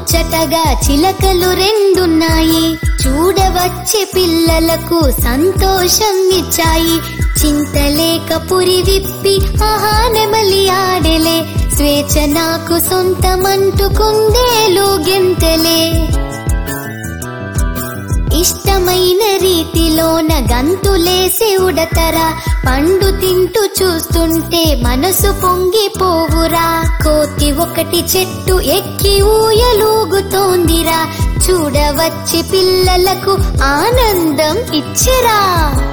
ముచ్చటగా చిలకలు రెండున్నాయి చూడవచ్చే పిల్లలకు సంతోషం ఇచ్చాయి చింతలేక పురి విప్పి ఆహా నెమలి ఆడెలే స్వేచ్ఛ నాకు సొంతమంటూ కుందేలు గెంతెలే ఇష్టమైన రీతిలోన గంతులేసి ఉడతరా పండు తింటూ చూస్తుంటే మనసు పొంగిపోవురా కోతి ఒకటి చెట్టు ఎక్కి ఊయలూగుతోందిరా చూడవచ్చి పిల్లలకు ఆనందం ఇచ్చిరా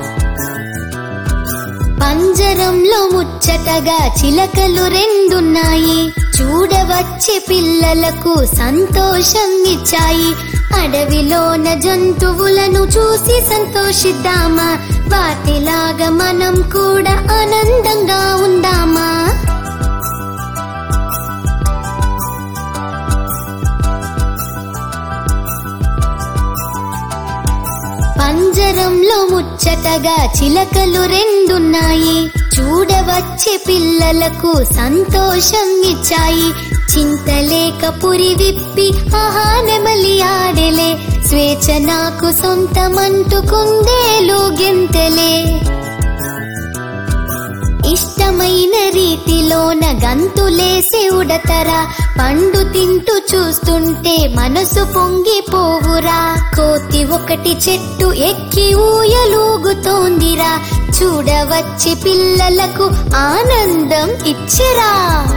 పంజరంలో ముచ్చటగా చిలకలు రెండున్నాయి చూడవచ్చే పిల్లలకు సంతోషం ఇచ్చాయి అడవిలోన జంతువులను చూసి సంతోషిద్దామా వాటిలాగా మనం కూడా ఆనందంగా ఉందామా పంజరంలో ముచ్చటగా చిలకలు రెండున్నాయి చూడవచ్చే పిల్లలకు సంతోషం ఇచ్చాయి చింతలేక పురి విప్పి ఆహా నెమలి ఆడెలే స్వేచ్ఛ నాకు సొంతమంటూ కుందేలు గెంతెలే ఇష్టమైన రీతిలోన గంతులేసి ఉడతరా పండు తింటూ చూస్తుంటే మనసు పొంగిపోవురా కోతి ఒకటి చెట్టు ఎక్కి ఊయలూగుతోందిరా చూడవచ్చి పిల్లలకు ఆనందం ఇచ్చిరా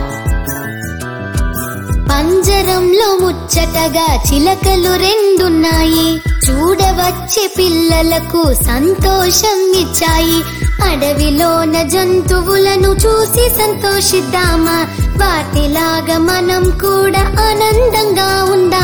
పంజరంలో ముచ్చటగా చిలకలు రెండున్నాయి చూడవచ్చే పిల్లలకు సంతోషం ఇచ్చాయి అడవిలోన జంతువులను చూసి సంతోషిద్దామా వాటిలాగా మనం కూడా ఆనందంగా ఉందా